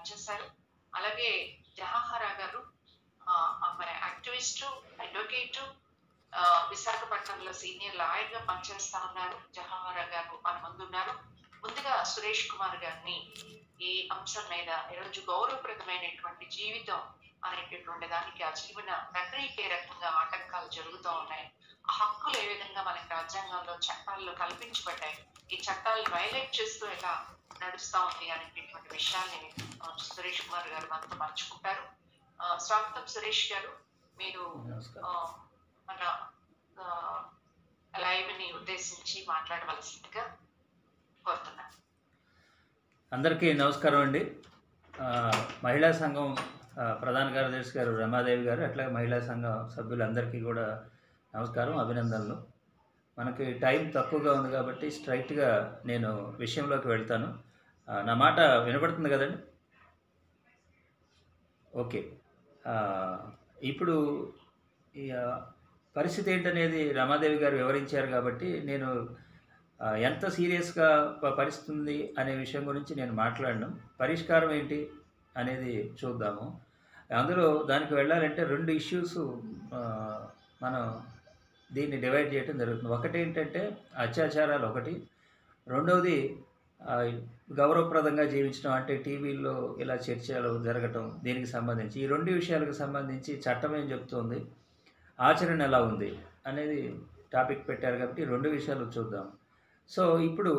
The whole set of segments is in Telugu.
పనిచేశారు అలాగే జహాహరా గారు ఆ, ఆమె యాక్టివిస్ట్ అడ్వకేట్ విశాఖపట్నంలో సీనియర్ లాయర్ గా పనిచేస్తా ఉన్నారు జహాహరా గారు మన ముందు ఉన్నారు ముందుగా సురేష్ కుమార్ గారిని ఈ అంశం మీద ఈరోజు గౌరవప్రదమైనటువంటి జీవితం అనేటటువంటి దానికి ఆ జీవన ప్రక్రియకి ఏ రకంగా ఆటంకాలు జరుగుతూ ఉన్నాయి ఆ హక్కులు ఏ విధంగా మనకి రాజ్యాంగంలో చట్టాల్లో కల్పించబడ్డాయి ఈ చట్టాలను వైలేట్ చేస్తూ ఎలా నడుస్తా ఉంది అనేటటువంటి విషయాల్ని ఆ, సురేష్ కుమార్ గారు మనతో పంచుకుంటారు ఆ, స్వాగతం సురేష్ గారు మీరు ఆ, మన లైవ్ ని ఉద్దేశించి మాట్లాడవలసిందిగా కోరుతున్నాను అందరికీ నమస్కారం అండి ఆ, మహిళా సంఘం ఆ, ప్రధాన కార్యదర్శి గారు రమాదేవి గారు అట్లాగే మహిళా సంఘం సభ్యులందరికీ కూడా నమస్కారం అభినందనలు మనకి టైం తక్కువగా ఉంది కాబట్టి స్ట్రైట్గా నేను విషయంలోకి వెళ్తాను ఆ, నా మాట వినపడుతుంది కదండి ఓకే ఆ, ఇప్పుడు ఈ ఆ, పరిస్థితి ఏంటనేది రమాదేవి గారు వివరించారు కాబట్టి నేను ఆ, ఎంత సీరియస్గా ప- పరిస్థితి ఉంది అనే విషయం గురించి నేను మాట్లాడను పరిష్కారం ఏంటి అనేది చూద్దాము అందులో దానికి వెళ్ళాలంటే రెండు ఇష్యూస్ మనం దీన్ని డివైడ్ చేయడం జరుగుతుంది ఒకటి ఏంటంటే అత్యాచారాలు ఒకటి రెండవది ఆ, గౌరవప్రదంగా జీవించడం అంటే టీవీల్లో ఇలా చర్చలు జరగటం దీనికి సంబంధించి ఈ రెండు విషయాలకు సంబంధించి చట్టం ఏం చెప్తుంది ఆచరణ ఎలా ఉంది అనేది టాపిక్ పెట్టారు కాబట్టి ఈ రెండు విషయాలు చూద్దాం సో ఇప్పుడు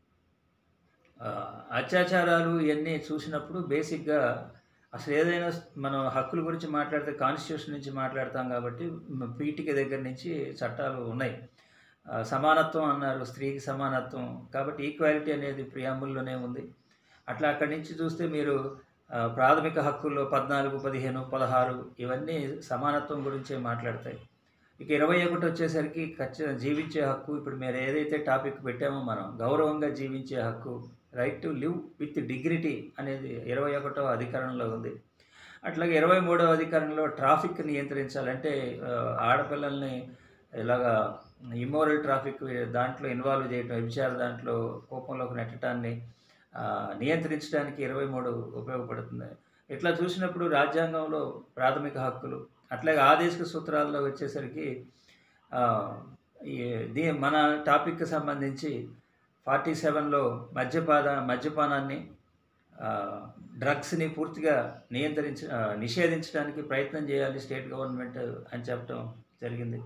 ఆ, అత్యాచారాలు ఇవన్నీ చూసినప్పుడు బేసిక్గా అసలు ఏదైనా మనం హక్కుల గురించి మాట్లాడితే కాన్స్టిట్యూషన్ నుంచి మాట్లాడతాం కాబట్టి మ- పీఠిక దగ్గర నుంచి చట్టాలు ఉన్నాయి ఆ, సమానత్వం అన్నారు స్త్రీకి సమానత్వం కాబట్టి ఈక్వాలిటీ అనేది ప్రియాంబుల్లోనే ఉంది అట్లా అక్కడి నుంచి చూస్తే మీరు ఆ, ప్రాథమిక హక్కుల్లో పద్నాలుగు పదిహేను పదహారు ఇవన్నీ సమానత్వం గురించే మాట్లాడతాయి ఇక ఇరవై ఒకటి వచ్చేసరికి ఖచ్చితంగా జీవించే హక్కు ఇప్పుడు మీరు ఏదైతే టాపిక్ పెట్టామో మనం గౌరవంగా జీవించే హక్కు right to live with dignity అనేది ఇరవై ఒకటో అధికరణలో ఉంది అట్లాగే ఇరవై మూడవ అధికరణలో ట్రాఫిక్ నియంత్రించాలంటే ఆ, ఆడపిల్లల్ని ఇలాగా ఇమ్మోరల్ ట్రాఫిక్ దాంట్లో ఇన్వాల్వ్ చేయడం వ్యభిచార దాంట్లో కోపంలోకి నెట్టడాన్ని ఆ, నియంత్రించడానికి ఇరవై మూడు ఉపయోగపడుతుంది ఇట్లా చూసినప్పుడు రాజ్యాంగంలో ప్రాథమిక హక్కులు అట్లాగే ఆదేశిక సూత్రాల్లో వచ్చేసరికి ఆ, ఈ దీ మన టాపిక్కి సంబంధించి ఫార్టీ సెవెన్లో మద్యపాన మద్యపానాన్ని ఆ, డ్రగ్స్ని పూర్తిగా నియంత్రించ ఆ, నిషేధించడానికి ప్రయత్నం చేయాలి స్టేట్ గవర్నమెంట్ అని చెప్పడం జరిగింది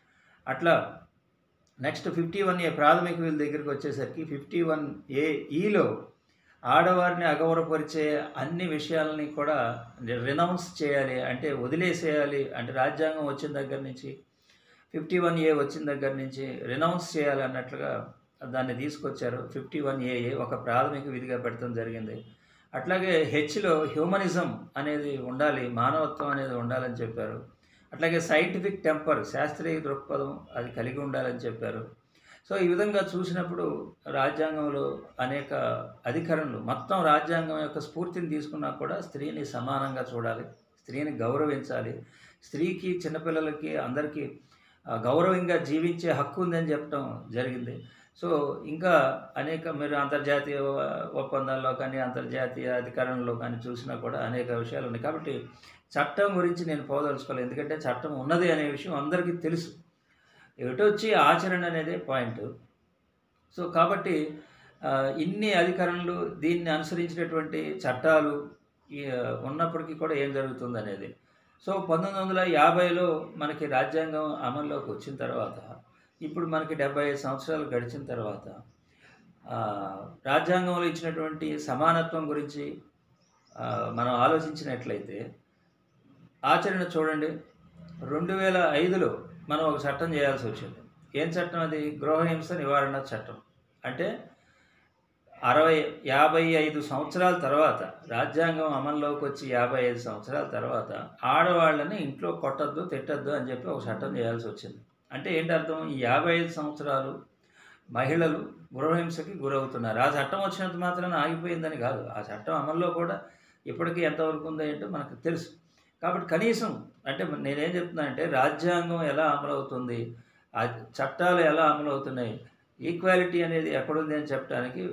అట్లా నెక్స్ట్ ఫిఫ్టీ వన్ ఏ ప్రాథమిక వీళ్ళ దగ్గరికి వచ్చేసరికి ఫిఫ్టీ వన్ ఏ ఈలో ఆడవారిని అగౌరవపరిచే అన్ని విషయాలని కూడా రినౌన్స్ చేయాలి అంటే వదిలేసేయాలి అంటే రాజ్యాంగం వచ్చిన దగ్గర నుంచి ఫిఫ్టీ వన్ ఏ వచ్చిన దగ్గర నుంచి రినౌన్స్ చేయాలి అన్నట్లుగా దాన్ని తీసుకొచ్చారు ఫిఫ్టీ వన్ ఏఏ ఒక ప్రాథమిక విధిగా పెట్టడం జరిగింది అట్లాగే హెచ్లో హ్యూమనిజం అనేది ఉండాలి మానవత్వం అనేది ఉండాలని చెప్పారు అట్లాగే సైంటిఫిక్ టెంపర్ శాస్త్రీయ దృక్పథం అది కలిగి ఉండాలని చెప్పారు సో ఈ విధంగా చూసినప్పుడు రాజ్యాంగంలో అనేక అధికరణలు మొత్తం రాజ్యాంగం యొక్క స్ఫూర్తిని తీసుకున్నా కూడా స్త్రీని సమానంగా చూడాలి స్త్రీని గౌరవించాలి స్త్రీకి చిన్నపిల్లలకి అందరికీ ఆ, గౌరవంగా జీవించే హక్కు ఉందని చెప్పడం జరిగింది సో ఇంకా అనేక మీరు అంతర్జాతీయ ఒప్పందాల్లో కానీ అంతర్జాతీయ అధికారంలో కానీ చూసినా కూడా అనేక విషయాలు ఉన్నాయి కాబట్టి చట్టం గురించి నేను పోదలుచుకోలేదు ఎందుకంటే చట్టం ఉన్నది అనే విషయం అందరికీ తెలుసు ఎటొచ్చి ఆచరణ అనేదే పాయింట్ సో కాబట్టి ఆ, ఇన్ని అధికారులు దీన్ని అనుసరించినటువంటి చట్టాలు ఈ, ఉన్నప్పటికీ కూడా ఏం జరుగుతుంది అనేది సో పంతొమ్మిది వందల యాభైలో మనకి రాజ్యాంగం అమల్లోకి వచ్చిన తర్వాత ఇప్పుడు మనకి డెబ్బై ఐదు సంవత్సరాలు గడిచిన తర్వాత ఆ, రాజ్యాంగంలో ఇచ్చినటువంటి సమానత్వం గురించి ఆ, మనం ఆలోచించినట్లయితే ఆచరణ చూడండి రెండు వేల ఐదులో మనం ఒక చట్టం చేయాల్సి వచ్చింది ఏం చట్టం అది గృహహింస నివారణ చట్టం అంటే అరవై యాభై ఐదు సంవత్సరాల తర్వాత రాజ్యాంగం అమల్లోకి వచ్చి యాభై ఐదు సంవత్సరాల తర్వాత ఆడవాళ్ళని ఇంట్లో కొట్టద్దు తిట్టద్దు అని చెప్పి ఒక చట్టం చేయాల్సి వచ్చింది అంటే ఏంటి అర్థం ఈ యాభై ఐదు సంవత్సరాలు మహిళలు గృహహింసకి గురవుతున్నారు ఆ చట్టం వచ్చినంత మాత్రాన ఆగిపోయిందని కాదు ఆ చట్టం అమల్లో కూడా ఇప్పటికీ ఎంతవరకు ఉందో ఏంటో మనకు తెలుసు కాబట్టి కనీసం అంటే నేనేం చెప్తున్నా అంటే రాజ్యాంగం ఎలా అమలవుతుంది ఆ చట్టాలు ఎలా అమలవుతున్నాయి ఈక్వాలిటీ అనేది ఎక్కడుంది అని చెప్పడానికి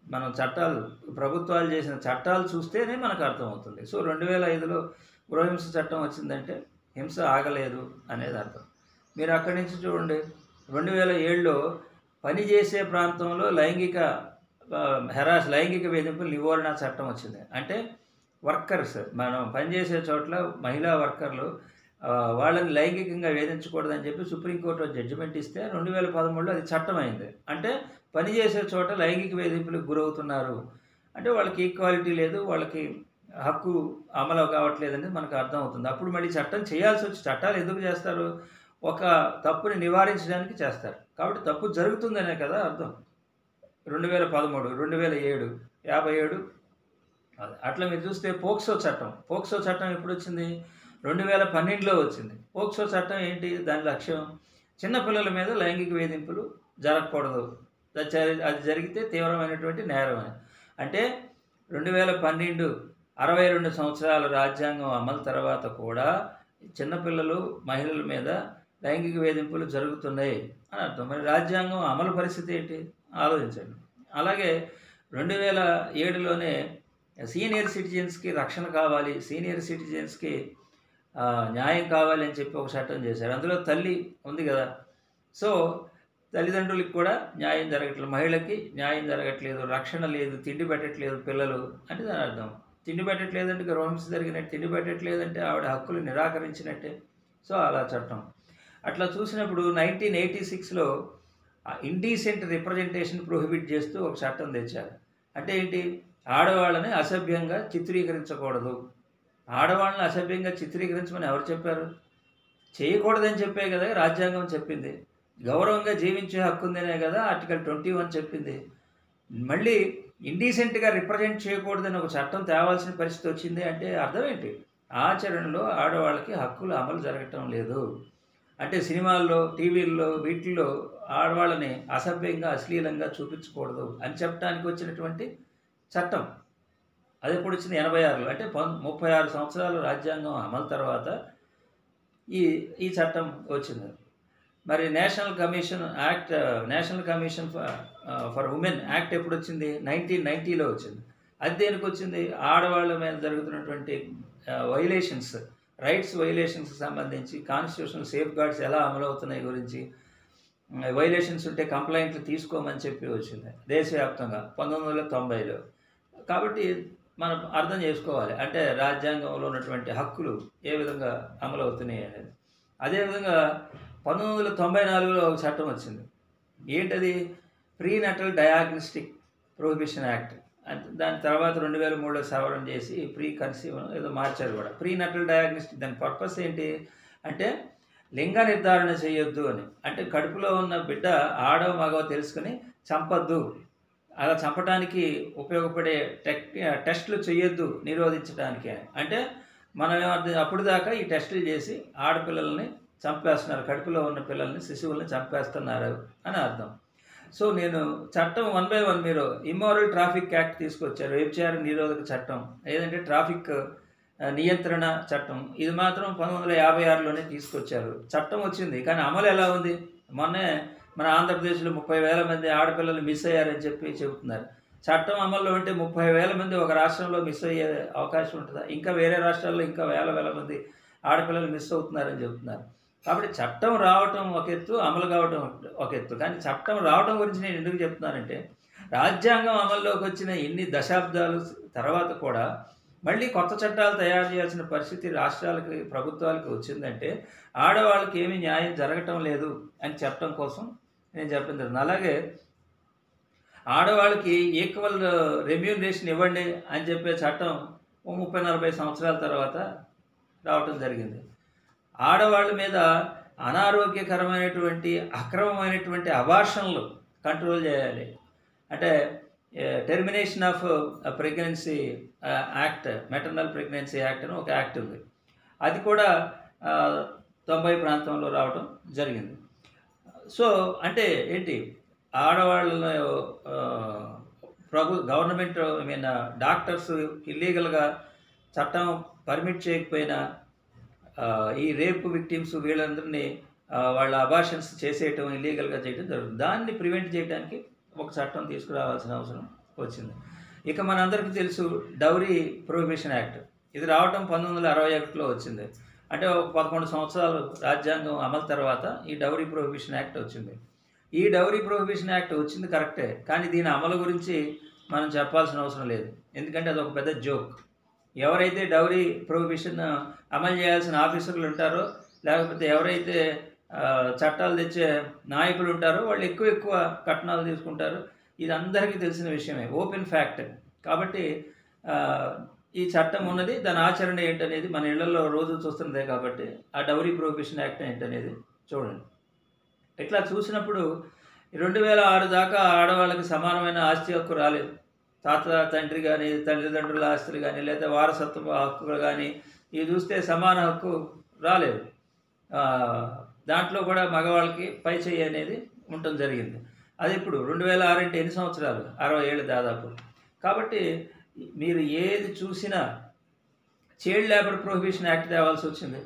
మనం చట్టాలు ప్రభుత్వాలు చేసిన చట్టాలు చూస్తేనే మనకు అర్థమవుతుంది సో రెండు వేల ఐదులో గృహహింస చట్టం వచ్చిందంటే హింస ఆగలేదు అనేది అర్థం మీరు అక్కడి నుంచి చూడండి రెండు వేల ఏడులో పనిచేసే ప్రాంతంలో లైంగిక ఆ, హెరాస్ లైంగిక వేధింపులు నివారణ చట్టం వచ్చింది అంటే వర్కర్స్ మనం పనిచేసే చోట్ల మహిళా వర్కర్లు ఆ, వాళ్ళని లైంగికంగా వేధించకూడదని చెప్పి సుప్రీంకోర్టు జడ్జిమెంట్ ఇస్తే రెండు వేల పదమూడులో అది చట్టం అయింది అంటే పనిచేసే చోట లైంగిక వేధింపులకు గురవుతున్నారు అంటే వాళ్ళకి ఈక్వాలిటీ లేదు వాళ్ళకి హక్కు అమలు కావట్లేదని మనకు అర్థం అవుతుంది అప్పుడు మళ్ళీ చట్టం చేయాల్సి వచ్చి చట్టాలు ఎందుకు చేస్తారు ఒక తప్పుని నివారించడానికి చేస్తారు కాబట్టి తప్పు జరుగుతుందనే కదా అర్థం రెండు వేల పదమూడు రెండు వేల ఏడు యాభై ఏడు అది. అట్లా మీరు చూస్తే పోక్సో చట్టం పోక్సో చట్టం ఎప్పుడు వచ్చింది రెండు వేల పన్నెండులో వచ్చింది పోక్సో చట్టం ఏంటి దాని లక్ష్యం చిన్నపిల్లల మీద లైంగిక వేధింపులు జరగకూడదు అది జరి- అది జరిగితే తీవ్రమైనటువంటి నేరం అని అంటే రెండు వేల పన్నెండు అరవై రెండు సంవత్సరాల రాజ్యాంగం అమలు తర్వాత కూడా చిన్నపిల్లలు మహిళల మీద లైంగిక వేధింపులు జరుగుతున్నాయి అని అర్థం మరి రాజ్యాంగం అమలు పరిస్థితి ఏంటి ఆలోచించండి అలాగే రెండు వేల ఏడులోనే సీనియర్ సిటిజన్స్కి రక్షణ కావాలి సీనియర్ సిటిజన్స్కి ఆ, న్యాయం కావాలి అని చెప్పి ఒక చట్టం చేశారు అందులో తల్లి ఉంది కదా సో తల్లిదండ్రులకి కూడా న్యాయం జరగట్లేదు మహిళకి న్యాయం జరగట్లేదు రక్షణ లేదు తిండి పెట్టట్లేదు పిల్లలు అంటే దాని అర్థం తిండి పెట్టట్లేదంటే గృహహింస జరిగినట్టు తిండి పెట్టట్లేదంటే ఆవిడ హక్కులు నిరాకరించినట్టే సో అలా చట్టం అట్లా చూసినప్పుడు నైన్టీన్ ఎయిటీ సిక్స్లో ఇండీసెంట్ రిప్రజెంటేషన్ ప్రొహిబిట్ చేస్తూ ఒక చట్టం తెచ్చారు అంటే ఏంటి ఆడవాళ్ళని అసభ్యంగా చిత్రీకరించకూడదు ఆడవాళ్ళని అసభ్యంగా చిత్రీకరించమని ఎవరు చెప్పారు చేయకూడదని చెప్పే కదా రాజ్యాంగం చెప్పింది గౌరవంగా జీవించే హక్కు ఉందనే కదా ఆర్టికల్ ట్వంటీ వన్ చెప్పింది మళ్ళీ ఇండీసెంట్గా రిప్రజెంట్ చేయకూడదని ఒక చట్టం తేవాల్సిన పరిస్థితి వచ్చింది అంటే అర్థం ఏంటి ఆచరణలో ఆడవాళ్ళకి హక్కులు అమలు జరగటం లేదు అంటే సినిమాల్లో టీవీల్లో వీటిల్లో ఆడవాళ్ళని అసభ్యంగా అశ్లీలంగా చూపించకూడదు అని చెప్పడానికి వచ్చినటువంటి చట్టం అది ఎప్పుడు వచ్చింది ఎనభై ఆరులో అంటే పం ముప్పై ఆరు సంవత్సరాల రాజ్యాంగం అమలు తర్వాత ఈ ఈ చట్టం వచ్చింది మరి national commission act national commission for women act ఎప్పుడు వచ్చింది నైన్టీన్ నైంటీలో వచ్చింది అది దేనికి వచ్చింది ఆడవాళ్ళ మీద జరుగుతున్నటువంటి వైలేషన్స్ రైట్స్ వైలేషన్స్కి సంబంధించి కాన్స్టిట్యూషనల్ సేఫ్ గార్డ్స్ ఎలా అమలవుతున్నాయి గురించి వైలేషన్స్ ఉంటే కంప్లైంట్లు తీసుకోమని చెప్పి వచ్చింది దేశవ్యాప్తంగా పంతొమ్మిది వందల తొంభైలో కాబట్టి మనం అర్థం చేసుకోవాలి అంటే రాజ్యాంగంలో ఉన్నటువంటి హక్కులు ఏ విధంగా అమలవుతున్నాయి అనేది అదేవిధంగా పంతొమ్మిది వందల తొంభై నాలుగులో ఒక చట్టం వచ్చింది ఏంటది prenatal diagnostic prohibition act అంటే దాని తర్వాత రెండు వేల మూడులో సవరణ చేసి ప్రీ కన్సీవ్ ఏదో మార్చారు కూడా ప్రీ నటల్ డయాగ్నోస్టిక్ దాని పర్పస్ ఏంటి అంటే లింగ నిర్ధారణ చేయొద్దు అని అంటే కడుపులో ఉన్న బిడ్డ ఆడవ మగవ తెలుసుకుని చంపద్దు అలా చంపడానికి ఉపయోగపడే టెక్ టెస్టులు చేయొద్దు నిరోధించడానికి అని అంటే మనం ఏమర్థం అప్పుడు దాకా ఈ టెస్టులు చేసి ఆడపిల్లల్ని చంపేస్తున్నారు కడుపులో ఉన్న పిల్లల్ని శిశువుల్ని చంపేస్తున్నారు అని అర్థం సో నేను చట్టం వన్ బై వన్ మీరు ఇమ్మోరల్ ట్రాఫిక్ యాక్ట్ తీసుకొచ్చారు వ్యభిచార నిరోధక చట్టం ఏదంటే ట్రాఫిక్ ఆ, నియంత్రణ చట్టం ఇది మాత్రం పంతొమ్మిది వందల యాభై ఆరులోనే తీసుకొచ్చారు చట్టం వచ్చింది కానీ అమలు ఎలా ఉంది మొన్నే మన ఆంధ్రప్రదేశ్లో ముప్పై వేల మంది ఆడపిల్లలు మిస్ అయ్యారని చెప్పి చెబుతున్నారు చట్టం అమల్లో ఉంటే ముప్పై వేల మంది ఒక రాష్ట్రంలో మిస్ అయ్యే అవకాశం ఉంటుందా ఇంకా వేరే రాష్ట్రాల్లో ఇంకా వేల వేల మంది ఆడపిల్లలు మిస్ అవుతున్నారని చెబుతున్నారు కాబట్టి చట్టం రావటం ఒక ఎత్తు అమలు కావటం ఒక ఎత్తు కానీ చట్టం రావటం గురించి నేను ఎందుకు చెప్తున్నానంటే రాజ్యాంగం అమల్లోకి వచ్చిన ఎన్ని దశాబ్దాలు తర్వాత కూడా మళ్ళీ కొత్త చట్టాలు తయారు చేయాల్సిన పరిస్థితి రాష్ట్రాలకి ప్రభుత్వాలకి వచ్చిందంటే ఆడవాళ్ళకి ఏమీ న్యాయం జరగటం లేదు అని చెప్పడం కోసం నేను చెప్పింది జరిగింది. అలాగే ఆడవాళ్ళకి ఈక్వల్ రెమ్యూనరేషన్ ఇవ్వండి అని చెప్పే చట్టం ఓ ముప్పై నలభై సంవత్సరాల తర్వాత రావటం జరిగింది ఆడవాళ్ళ మీద అనారోగ్యకరమైనటువంటి అక్రమమైనటువంటి అభాషణలు కంట్రోల్ చేయాలి అంటే termination of pregnancy act maternal pregnancy act అని ఒక యాక్ట్ ఉంది అది కూడా ఆ, తొంభై ప్రాంతంలో రావటం జరిగింది సో అంటే ఏంటి ఆడవాళ్ళ ఆ, ప్రభు గవర్నమెంట్ ఐ మీన్ డాక్టర్స్ ఇల్లీగల్గా చట్టం పర్మిట్ చేయకపోయినా ఆ, ఈ రేప్ విక్టిమ్స్ వీళ్ళందరినీ ఆ, వాళ్ళ అబార్షన్స్ చేసేయటం ఇల్లీగల్గా చేయడం జరుగుతుంది దాన్ని ప్రివెంట్ చేయడానికి ఒక చట్టం తీసుకురావాల్సిన అవసరం వచ్చింది ఇక మనందరికీ తెలుసు డౌరీ ప్రొహిబిషన్ యాక్ట్ ఇది రావటం పంతొమ్మిది వందల అరవై ఒకటిలో వచ్చింది అంటే ఒక పదకొండు సంవత్సరాలు రాజ్యాంగం అమలు తర్వాత ఈ డౌరీ ప్రొహిబిషన్ యాక్ట్ వచ్చింది ఈ డౌరీ ప్రొహిబిషన్ యాక్ట్ వచ్చింది కరెక్టే కానీ దీని అమలు గురించి మనం చెప్పాల్సిన అవసరం లేదు ఎందుకంటే అది ఒక పెద్ద జోక్ ఎవరైతే డౌరీ ప్రొహిబిషన్ అమలు చేయాల్సిన ఆఫీసర్లు ఉంటారో లేకపోతే ఎవరైతే ఆ, చట్టాలు తెచ్చే నాయకులు ఉంటారో వాళ్ళు ఎక్కువ ఎక్కువ కట్నాలు తీసుకుంటారు ఇది అందరికీ తెలిసిన విషయమే ఓపెన్ ఫ్యాక్ట్ కాబట్టి ఆ, ఈ చట్టం ఉన్నది దాని ఆచరణ ఏంటనేది మన ఇళ్లలో రోజు చూస్తున్నదే కాబట్టి ఆ డౌరీ ప్రొహిబిషన్ యాక్ట్ ఏంటనేది చూడండి ఇట్లా చూసినప్పుడు రెండు వేల ఆరు దాకా ఆడవాళ్ళకి సమానమైన ఆస్తి హక్కు రాలేదు తాత తండ్రి కానీ తల్లిదండ్రుల ఆస్తులు కానీ లేదా వారసత్వ హక్కులు కానీ ఇవి చూస్తే సమాన హక్కు రాలేదు ఆ, దాంట్లో కూడా మగవాళ్ళకి పై చేయి అనేది ఉండటం జరిగింది అది ఇప్పుడు రెండు వేల ఆరు అంటే ఎన్ని సంవత్సరాలు అరవై ఏళ్ళు దాదాపు కాబట్టి మీరు ఏది చూసినా చైల్డ్ లేబర్ ప్రొహిబిషన్ యాక్ట్ తేవాల్సి వచ్చింది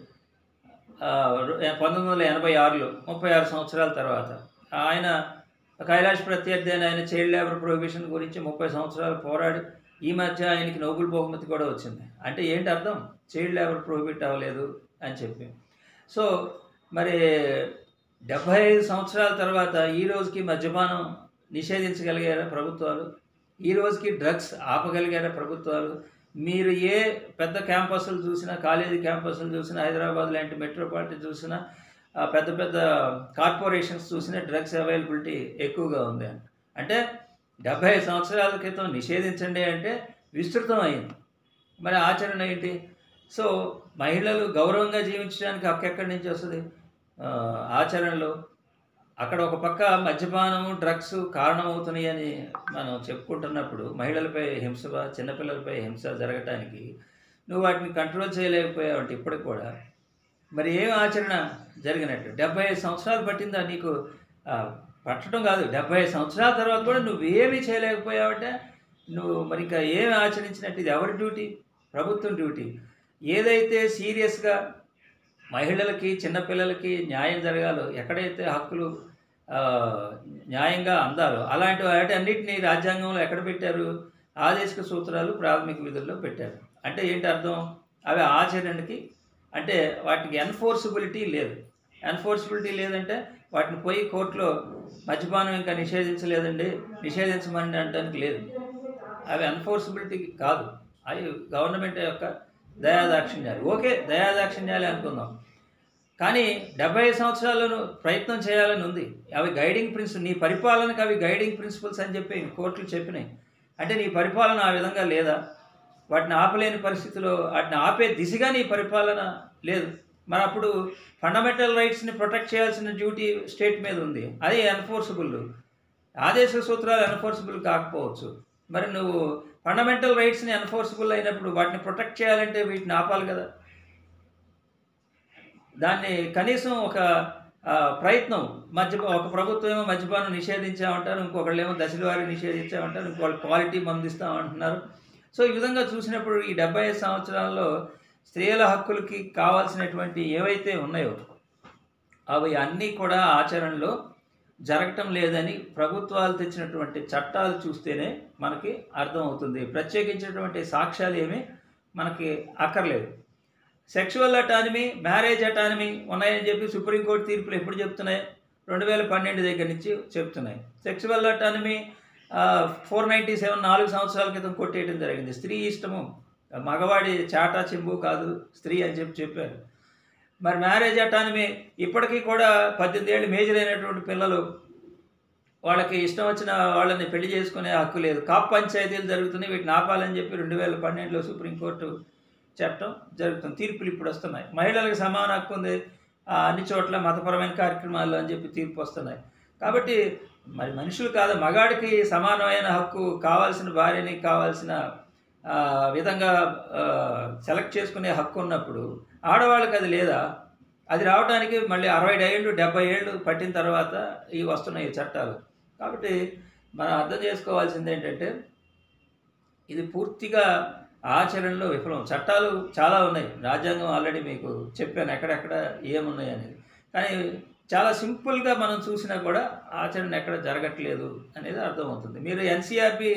ఆ, రు- పంతొమ్మిది వందల ఎనభై ఆరులో ముప్పై ఆరు సంవత్సరాల తర్వాత ఆయన కైలాష్ ప్రత్యర్థి అని ఆయన చైల్డ్ లేబర్ ప్రొహిబిషన్ గురించి ముప్పై సంవత్సరాలు పోరాడి ఈ మధ్య ఆయనకి నోబుల్ బహుమతి కూడా వచ్చింది అంటే ఏంటి అర్థం చైల్డ్ లేబర్ ప్రొహిబిట్ అవ్వలేదు అని చెప్పి సో మరి డెబ్భై ఐదు సంవత్సరాల తర్వాత ఈ రోజుకి మద్యపానం నిషేధించగలిగారా ప్రభుత్వాలు ఈ రోజుకి డ్రగ్స్ ఆపగలిగారా ప్రభుత్వాలు మీరు ఏ పెద్ద క్యాంపస్లు చూసినా కాలేజీ క్యాంపస్లు చూసినా హైదరాబాద్ లాంటి మెట్రోపాలిటన్ చూసినా ఆ పెద్ద పెద్ద కార్పొరేషన్స్ చూసినా డ్రగ్స్ అవైలబిలిటీ ఎక్కువగా ఉంది అంటే డెబ్భై సంవత్సరాల క్రితం నిషేధించండి అంటే విస్తృతం అయింది మరి ఆచరణ ఏంటి సో మహిళలు గౌరవంగా జీవించడానికి హక్కు ఎక్కడి నుంచి వస్తుంది ఆ, ఆచరణలో అక్కడ ఒక పక్క మద్యపానం డ్రగ్స్ కారణమవుతున్నాయి అని మనం చెప్పుకుంటున్నప్పుడు మహిళలపై హింస చిన్నపిల్లలపై హింస జరగటానికి నువ్వు వాటిని కంట్రోల్ చేయలేకపోయావు అంటే ఇప్పటికి కూడా మరి ఏం ఆచరణ జరిగినట్టు డెబ్బై ఐదు సంవత్సరాలు పట్టిందా నీకు ఆ, పట్టడం కాదు డెబ్బై ఐదు సంవత్సరాల తర్వాత కూడా నువ్వేమీ చేయలేకపోయావంటే నువ్వు మరి ఇంకా ఏమి ఆచరించినట్టు ఇది ఎవరి డ్యూటీ ప్రభుత్వం డ్యూటీ ఏదైతే సీరియస్గా మహిళలకి చిన్నపిల్లలకి న్యాయం జరగాలో ఎక్కడైతే హక్కులు ఆ, న్యాయంగా అందాలో అలాంటి వాటి అన్నిటినీ రాజ్యాంగంలో ఎక్కడ పెట్టారు ఆదేశిక సూత్రాలు ప్రాథమిక విధుల్లో పెట్టారు అంటే ఏంటి అర్థం అవి ఆచరణకి అంటే వాటికి ఎన్ఫోర్సిబిలిటీ లేదు ఎన్ఫోర్సిబిలిటీ లేదంటే వాటిని పోయి కోర్టులో మద్యపానం ఇంకా నిషేధించలేదండి నిషేధించమని అనడానికి లేదు అవి ఎన్ఫోర్సిబిలిటీ కాదు అవి గవర్నమెంట్ యొక్క దయాదాక్షిణ్యాలు ఓకే దయాదాక్షిణ్యాలే అనుకుందాం కానీ డెబ్బై ఐదు సంవత్సరాలను ప్రయత్నం చేయాలని ఉంది అవి గైడింగ్ ప్రిన్సిపల్ నీ పరిపాలనకు అవి గైడింగ్ ప్రిన్సిపల్స్ అని చెప్పి కోర్టులు చెప్పినాయి అంటే నీ పరిపాలన ఆ విధంగా లేదా వాటిని ఆపలేని పరిస్థితిలో వాటిని ఆపే దిశగా నీ పరిపాలన లేదు మరి అప్పుడు ఫండమెంటల్ రైట్స్ని ప్రొటెక్ట్ చేయాల్సిన డ్యూటీ స్టేట్ మీద ఉంది అది ఎన్ఫోర్సబుల్ ఆదేశ సూత్రాలు ఎన్ఫోర్సబుల్ కాకపోవచ్చు మరి నువ్వు ఫండమెంటల్ రైట్స్ని ఎన్ఫోర్సబుల్ అయినప్పుడు వాటిని ప్రొటెక్ట్ చేయాలంటే వీటిని ఆపాలి కదా దాన్ని కనీసం ఒక ఆ, ప్రయత్నం మద్య ఒక ప్రభుత్వం ఏమో మద్యపానం నిషేధించామంటారు ఇంకొకళ్ళు ఏమో దశల వారి నిషేధించామంటారు ఇంకొకళ్ళు క్వాలిటీ మందిస్తామంటున్నారు సో ఈ విధంగా చూసినప్పుడు ఈ డెబ్బై ఐదు సంవత్సరాల్లో స్త్రీల హక్కులకి కావాల్సినటువంటి ఏవైతే ఉన్నాయో అవి అన్నీ కూడా ఆచరణలో జరగటం లేదని ప్రభుత్వాలు తెచ్చినటువంటి చట్టాలు చూస్తేనే మనకి అర్థమవుతుంది ప్రత్యేకించినటువంటి సాక్ష్యాలు ఏమీ మనకి అక్కర్లేదు సెక్షువల్ అటానమీ మ్యారేజ్ అటానమీ ఉన్నాయని చెప్పి సుప్రీంకోర్టు తీర్పులు ఎప్పుడు చెప్తున్నాయి రెండు వేల పన్నెండు దగ్గర నుంచి చెప్తున్నాయి sexual autonomy four ninety seven నాలుగు సంవత్సరాల క్రితం కొట్టేయడం జరిగింది స్త్రీ ఇష్టము మగవాడి చాటా చెంబు కాదు స్త్రీ అని చెప్పి చెప్పారు మరి మ్యారేజ్ అటానమీ ఇప్పటికీ కూడా పద్దెనిమిది ఏళ్ళు మేజర్ అయినటువంటి పిల్లలు వాళ్ళకి ఇష్టం వచ్చిన వాళ్ళని పెళ్లి చేసుకునే హక్కు లేదు కాప్ పంచాయతీలు జరుగుతున్నాయి వీటిని ఆపాలని చెప్పి రెండు వేల పన్నెండులో సుప్రీంకోర్టు చెప్పడం జరుగుతుంది తీర్పులు ఇప్పుడు వస్తున్నాయి మహిళలకు సమాన హక్కు ఉంది ఆ, అన్ని చోట్ల మతపరమైన కార్యక్రమాలు అని చెప్పి తీర్పు వస్తున్నాయి కాబట్టి మరి మనుషులు కాదు మగాడికి సమానమైన హక్కు కావాల్సిన భార్యని కావాల్సిన ఆ, విధంగా సెలెక్ట్ చేసుకునే హక్కు ఉన్నప్పుడు ఆడవాళ్ళకి అది లేదా అది రావడానికి మళ్ళీ అరవై ఏళ్ళు డెబ్బై ఏళ్ళు పట్టిన తర్వాత ఇవి వస్తున్నాయి ఈ చట్టాలు కాబట్టి మనం అర్థం చేసుకోవాల్సింది ఏంటంటే ఇది పూర్తిగా ఆచరణలో విఫలం చట్టాలు చాలా ఉన్నాయి రాజ్యాంగం ఆల్రెడీ మీకు చెప్పాను ఎక్కడెక్కడ ఏమున్నాయి అనేది కానీ చాలా సింపుల్గా మనం చూసినా కూడా ఆచరణ ఎక్కడ జరగట్లేదు అనేది అర్థమవుతుంది మీరు ఎన్సీఆర్బి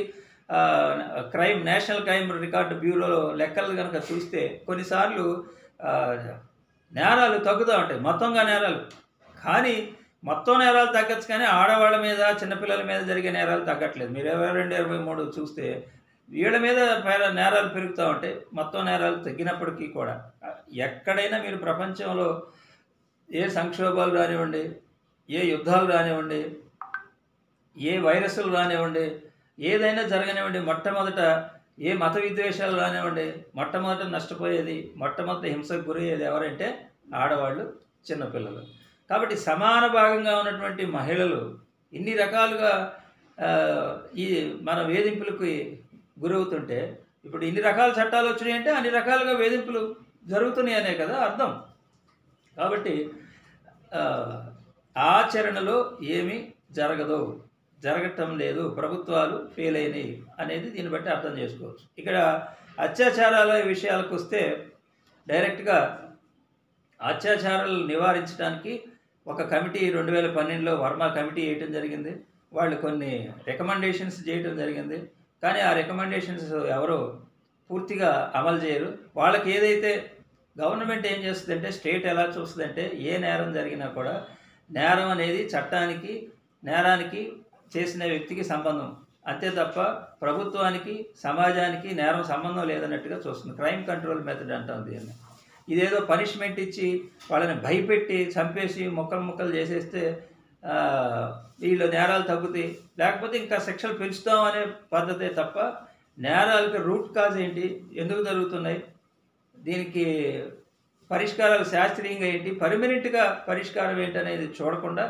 ఆ, crime national crime record bureau లెక్కలు కనుక చూస్తే కొన్నిసార్లు ఆ, నేరాలు తగ్గుతూ ఉంటాయి మొత్తంగా నేరాలు కానీ మొత్తం నేరాలు తగ్గచ్చు కానీ ఆడవాళ్ళ మీద చిన్నపిల్లల మీద జరిగే నేరాలు తగ్గట్లేదు మీరు ఇరవై రెండు ఇరవై మూడు చూస్తే వీళ్ళ మీద పేర- నేరాలు పెరుగుతూ ఉంటాయి మొత్తం నేరాలు తగ్గినప్పటికీ కూడా ఎక్కడైనా మీరు ప్రపంచంలో ఏ సంక్షోభాలు రానివ్వండి ఏ యుద్ధాలు రానివ్వండి ఏ వైరస్లు రానివ్వండి ఏదైనా జరగనివ్వండి మొట్టమొదట ఏ మత విద్వేషాలు రానివ్వండి మొట్టమొదట నష్టపోయేది మొట్టమొదట హింసకు గురయ్యేది ఎవరంటే ఆడవాళ్ళు చిన్నపిల్లలు కాబట్టి సమాన భాగంగా ఉన్నటువంటి మహిళలు ఇన్ని రకాలుగా ఆ, ఈ మన వేధింపులకు గురవుతుంటే ఇప్పుడు ఇన్ని రకాల చట్టాలు వచ్చినాయంటే అన్ని రకాలుగా వేధింపులు జరుగుతున్నాయి అనే కదా అర్థం కాబట్టి ఆ, ఆచరణలో ఏమీ జరగదు జరగటం లేదు ప్రభుత్వాలు ఫెయిల్ అయినాయి అనేది దీన్ని బట్టి అర్థం చేసుకోవచ్చు ఇక్కడ అత్యాచారాల విషయాలకు వస్తే డైరెక్ట్గా అత్యాచారాలు నివారించడానికి ఒక కమిటీ రెండు వేల పన్నెండులో వర్మ కమిటీ వేయటం జరిగింది వాళ్ళు కొన్ని రికమెండేషన్స్ చేయటం జరిగింది కానీ ఆ రికమెండేషన్స్ ఎవరు పూర్తిగా అమలు చేయరు వాళ్ళకి ఏదైతే గవర్నమెంట్ ఏం చేస్తుందంటే స్టేట్ ఎలా చూస్తుందంటే ఏ నేరం జరిగినా కూడా నేరం అనేది చట్టానికి నేరానికి చేసిన వ్యక్తికి సంబంధం అంతే తప్ప ప్రభుత్వానికి సమాజానికి నేరం సంబంధం లేదన్నట్టుగా చూస్తుంది క్రైమ్ కంట్రోల్ మెథడ్ అంటాం దీన్ని ఇదేదో పనిష్మెంట్ ఇచ్చి వాళ్ళని భయపెట్టి చంపేసి ముక్కలు ముక్కలు చేసేస్తే ఆ, వీళ్ళు నేరాలు తగ్గుతాయి లేకపోతే ఇంకా శిక్షలు పెంచుతాం అనే పద్ధతే తప్ప నేరాలకు రూట్ కాజ్ ఏంటి ఎందుకు జరుగుతున్నాయి దీనికి పరిష్కారాలు శాస్త్రీయంగా ఏంటి పర్మనెంట్గా పరిష్కారం ఏంటి అనేది చూడకుండా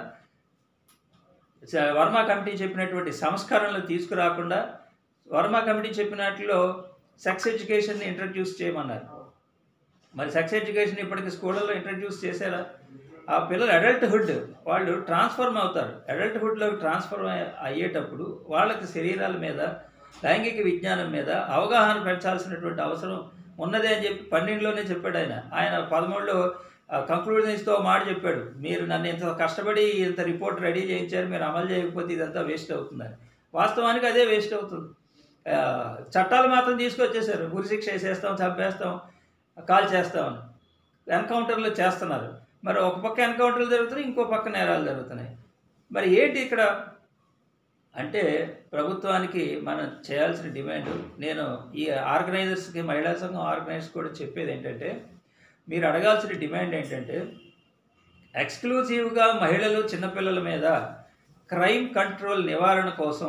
స- వర్మ కమిటీ చెప్పినటువంటి సంస్కరణలు తీసుకురాకుండా వర్మ కమిటీ చెప్పినట్లో సెక్స్ ఎడ్యుకేషన్ని ఇంట్రడ్యూస్ చేయమన్నారు మరి సెక్స్ ఎడ్యుకేషన్ ఇప్పటికి స్కూళ్ళల్లో ఇంట్రడ్యూస్ చేశారా ఆ పిల్లలు అడల్ట్హుడ్ వాళ్ళు ట్రాన్స్ఫర్మ్ అవుతారు అడల్ట్హుడ్లోకి ట్రాన్స్ఫర్మ్ అయ్యేటప్పుడు వాళ్ళకి శరీరాల మీద లైంగిక విజ్ఞానం మీద అవగాహన పెంచాల్సినటువంటి అవసరం ఉన్నదే అని చెప్పి పన్నెండులోనే చెప్పాడు ఆయన ఆయన పదమూడులో కంక్లూజన్స్తో మాట చెప్పాడు మీరు నన్ను ఇంత కష్టపడి ఇంత రిపోర్ట్ రెడీ చేయించారు మీరు అమలు చేయకపోతే ఇదంతా వేస్ట్ అవుతుందని వాస్తవానికి అదే వేస్ట్ అవుతుంది ఆ, చట్టాలు మాత్రం తీసుకొచ్చేసారు ఉరిశిక్ష వేసేస్తాం చంపేస్తాం కాల్ చేస్తామని ఎన్కౌంటర్లు చేస్తున్నారు మరి ఒక పక్క ఎన్కౌంటర్లు జరుగుతున్నాయి ఇంకో పక్క నేరాలు జరుగుతున్నాయి మరి ఏంటి ఇక్కడ అంటే ప్రభుత్వానికి మనం చేయాల్సిన డిమాండ్ నేను ఈ ఆర్గనైజర్స్కి మహిళా సంఘం ఆర్గనైజర్స్ కూడా చెప్పేది ఏంటంటే మీరు అడగాల్సిన డిమాండ్ ఏంటంటే ఎక్స్క్లూజివ్గా మహిళలు చిన్నపిల్లల మీద క్రైమ్ కంట్రోల్ నివారణ కోసం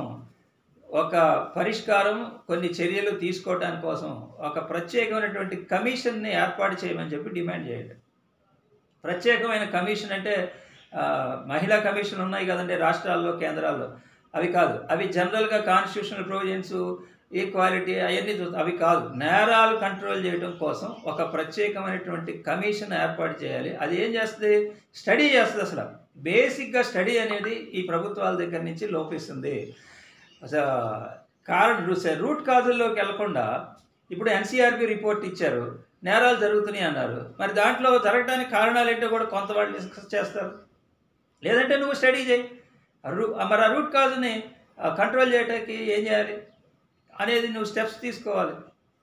ఒక పరిష్కారం కొన్ని చర్యలు తీసుకోవడానికి కోసం ఒక ప్రత్యేకమైనటువంటి కమిషన్ని ఏర్పాటు చేయమని చెప్పి డిమాండ్ చేయండి ప్రత్యేకమైన కమిషన్ అంటే ఆ, మహిళా కమిషన్ ఉన్నాయి కదండి రాష్ట్రాల్లో కేంద్రాల్లో అవి కాదు అవి జనరల్గా కాన్స్టిట్యూషనల్ ప్రొవిజన్స్ ఈక్వాలిటీ అవన్నీ చూస్తాం అవి కాదు నేరాలు కంట్రోల్ చేయడం కోసం ఒక ప్రత్యేకమైనటువంటి కమిషన్ ఏర్పాటు చేయాలి అది ఏం చేస్తుంది స్టడీ చేస్తుంది అసలు బేసిక్గా స్టడీ అనేది ఈ ప్రభుత్వాల దగ్గర నుంచి లోపిస్తుంది అసలు కారణం రూట్ కాజుల్లోకి వెళ్లకుండా ఇప్పుడు ఎన్సీఆర్బి రిపోర్ట్ ఇచ్చారు నేరాలు జరుగుతున్నాయి అన్నారు మరి దాంట్లో జరగడానికి కారణాలు ఏంటో కూడా కొంత వాళ్ళు డిస్కస్ చేస్తారు లేదంటే నువ్వు స్టడీ చేయి ఆ రూ మరి ఆ రూట్ కాజుని కంట్రోల్ చేయడానికి ఏం చేయాలి అనేది నువ్వు స్టెప్స్ తీసుకోవాలి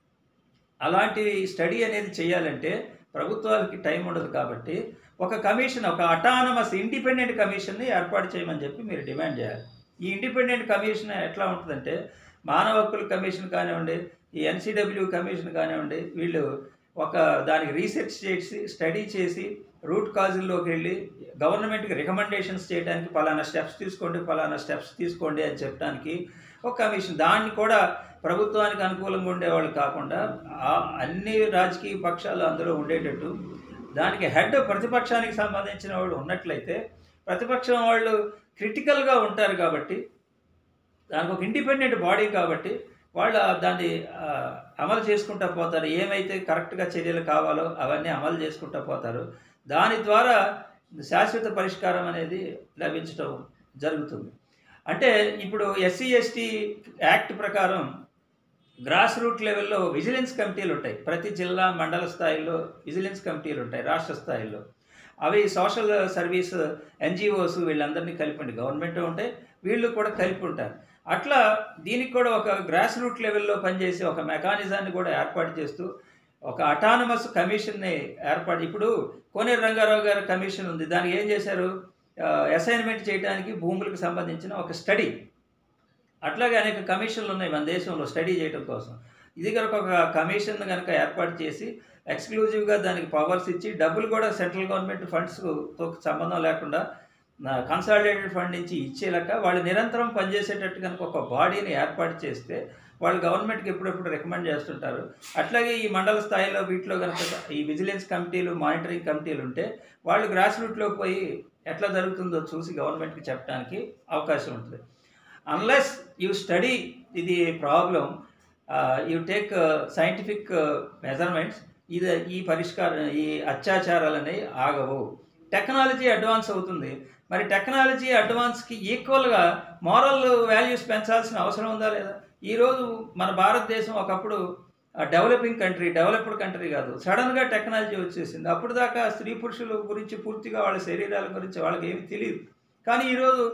అలాంటి స్టడీ అనేది చేయాలంటే ప్రభుత్వాలకి టైం ఉండదు కాబట్టి ఒక కమిషన్ ఒక అటానమస్ ఇండిపెండెంట్ కమిషన్ని ఏర్పాటు చేయమని చెప్పి మీరు డిమాండ్ చేయాలి ఈ ఇండిపెండెంట్ కమిషన్ ఎట్లా ఉంటుందంటే మానవ హక్కుల కమిషన్ కానివ్వండి ఈ ఎన్సీడబ్ల్యూ కమిషన్ కానివ్వండి వీళ్ళు ఒక దానికి రీసెర్చ్ చేసి స్టడీ చేసి రూట్ కాజుల్లోకి వెళ్ళి గవర్నమెంట్కి రికమెండేషన్స్ చేయడానికి పలానా స్టెప్స్ తీసుకోండి పలానా స్టెప్స్ తీసుకోండి అని చెప్పడానికి ఒక కమిషన్ దాన్ని కూడా ప్రభుత్వానికి అనుకూలంగా ఉండేవాళ్ళు కాకుండా ఆ అన్ని రాజకీయ పక్షాలు అందులో ఉండేటట్టు దానికి హెడ్ ప్రతిపక్షానికి సంబంధించిన వాళ్ళు ఉన్నట్లయితే ప్రతిపక్షం వాళ్ళు క్రిటికల్గా ఉంటారు కాబట్టి దానికి ఒక ఇండిపెండెంట్ బాడీ కాబట్టి వాళ్ళు ఆ దాన్ని ఆ, అమలు చేసుకుంటూ పోతారు ఏమైతే కరెక్ట్గా చర్యలు కావాలో అవన్నీ అమలు చేసుకుంటూ పోతారు దాని ద్వారా శాశ్వత పరిష్కారం అనేది లభించడం జరుగుతుంది అంటే ఇప్పుడు ఎస్సీ ఎస్టీ యాక్ట్ ప్రకారం గ్రాస్ రూట్ లెవెల్లో విజిలెన్స్ కమిటీలు ఉంటాయి ప్రతి జిల్లా మండల స్థాయిలో విజిలెన్స్ కమిటీలు ఉంటాయి రాష్ట్ర స్థాయిలో అవి సోషల్ సర్వీస్ ఎన్జిఓస్ వీళ్ళందరినీ కలిపండి గవర్నమెంట్ ఉంటాయి వీళ్ళు కూడా కలిపి ఉంటారు అట్లా దీనికి కూడా ఒక గ్రాస్ రూట్ లెవెల్లో పనిచేసే ఒక మెకానిజాన్ని కూడా ఏర్పాటు చేస్తూ ఒక అటానమస్ కమిషన్ని ఏర్పాటు ఇప్పుడు కోనేరు రంగారావు గారి కమిషన్ ఉంది దానికి ఏం చేశారు అసైన్మెంట్ చేయడానికి భూములకు సంబంధించిన ఒక స్టడీ అట్లాగే అనేక కమిషన్లు ఉన్నాయి మన దేశంలో స్టడీ చేయడం కోసం ఇది కనుక ఒక కమిషన్ కనుక ఏర్పాటు చేసి ఎక్స్క్లూజివ్గా దానికి పవర్స్ ఇచ్చి డబ్బులు కూడా సెంట్రల్ గవర్నమెంట్ ఫండ్స్తో సంబంధం లేకుండా కన్సాలిడేటెడ్ ఫండ్ నుంచి ఇచ్చేలాక వాళ్ళు నిరంతరం పనిచేసేటట్టు కనుక ఒక బాడీని ఏర్పాటు చేస్తే వాళ్ళు గవర్నమెంట్కి ఎప్పుడెప్పుడు రికమెండ్ చేస్తుంటారు అట్లాగే ఈ మండల స్థాయిలో వీటిలో కనుక ఈ విజిలెన్స్ కమిటీలు మానిటరింగ్ కమిటీలు ఉంటే వాళ్ళు గ్రాస్ రూట్లో పోయి ఎట్లా జరుగుతుందో చూసి గవర్నమెంట్కి చెప్పడానికి అవకాశం ఉంటుంది అన్లెస్ యూ స్టడీ ఇది problem you take scientific measurements ఇది ఈ పరిష్కారం ఈ అత్యాచారాలు అనేవి ఆగవు టెక్నాలజీ అడ్వాన్స్ అవుతుంది మరి టెక్నాలజీ అడ్వాన్స్కి ఈక్వల్గా మారల్ వాల్యూస్ పెంచాల్సిన అవసరం ఉందా లేదా ఈరోజు మన భారతదేశం ఒకప్పుడు డెవలపింగ్ కంట్రీ డెవలప్డ్ కంట్రీ కాదు సడన్గా టెక్నాలజీ వచ్చేసింది అప్పుడు దాకా స్త్రీ పురుషుల గురించి పూర్తిగా వాళ్ళ శరీరాల గురించి వాళ్ళకి ఏమీ తెలియదు కానీ ఈరోజు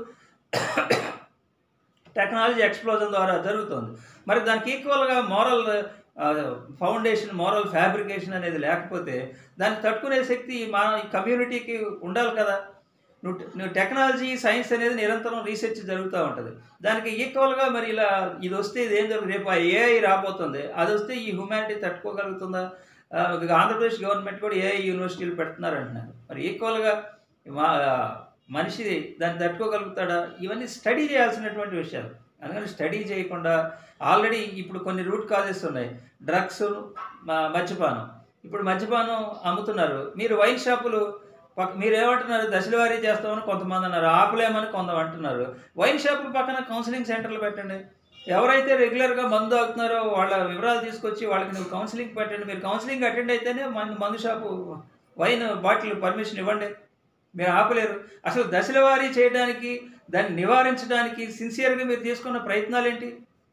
టెక్నాలజీ ఎక్స్ప్లోజన్ ద్వారా జరుగుతుంది మరి దానికి ఈక్వల్గా మోరల్ ఫౌండేషన్ మోరల్ ఫ్యాబ్రికేషన్ అనేది లేకపోతే దాన్ని తట్టుకునే శక్తి మా కమ్యూనిటీకి ఉండాలి కదా నువ్వు నువ్వు టెక్నాలజీ సైన్స్ అనేది నిరంతరం రీసెర్చ్ జరుగుతూ ఉంటుంది దానికి ఈక్వల్గా మరి ఇలా ఇది వస్తే ఇది ఏం జరుగుతుంది రేపు ఏఐ రాబోతుంది అది వస్తే ఈ హ్యుమానిటీ తట్టుకోగలుగుతుందా ఆ, ఆంధ్రప్రదేశ్ గవర్నమెంట్ కూడా ఏఐ యూనివర్సిటీలు పెడుతున్నారు అంటున్నారు మరి ఈక్వల్గా మా మనిషి దాన్ని తట్టుకోగలుగుతాడా ఇవన్నీ స్టడీ చేయాల్సినటువంటి విషయాలు అందుకని స్టడీ చేయకుండా ఆల్రెడీ ఇప్పుడు కొన్ని రూట్ కాజెస్ ఉన్నాయి డ్రగ్స్ మద్యపానం ఇప్పుడు మద్యపానం అమ్ముతున్నారు మీరు వైన్ షాపులు పక్క మీరు ఏమంటున్నారు దశలవారీ చేస్తామని కొంతమంది అన్నారు ఆపలేమని కొంత అంటున్నారు వైన్ షాపుల పక్కన కౌన్సిలింగ్ సెంటర్లు పెట్టండి ఎవరైతే రెగ్యులర్గా మందు తాగుతున్నారో వాళ్ళ వివరాలు తీసుకొచ్చి వాళ్ళకి నువ్వు కౌన్సిలింగ్ పెట్టండి మీరు కౌన్సిలింగ్ అటెండ్ అయితేనే మందు మందు షాపు వైన్ బాటిల్ పర్మిషన్ ఇవ్వండి మీరు ఆపలేరు అసలు దశల వారీ చేయడానికి దాన్ని నివారించడానికి సిన్సియర్గా మీరు తీసుకున్న ప్రయత్నాలు ఏంటి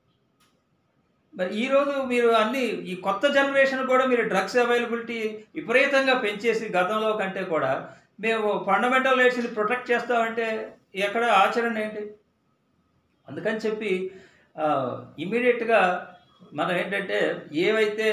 మరి ఈరోజు మీరు అన్ని ఈ కొత్త జనరేషన్ కూడా మీరు డ్రగ్స్ అవైలబిలిటీ విపరీతంగా పెంచేసి గతంలో కంటే కూడా మేము ఫండమెంటల్ రైట్స్ని ప్రొటెక్ట్ చేస్తామంటే ఎక్కడ ఆచరణ ఏంటి అందుకని చెప్పి ఇమీడియట్గా మనం ఏంటంటే ఏవైతే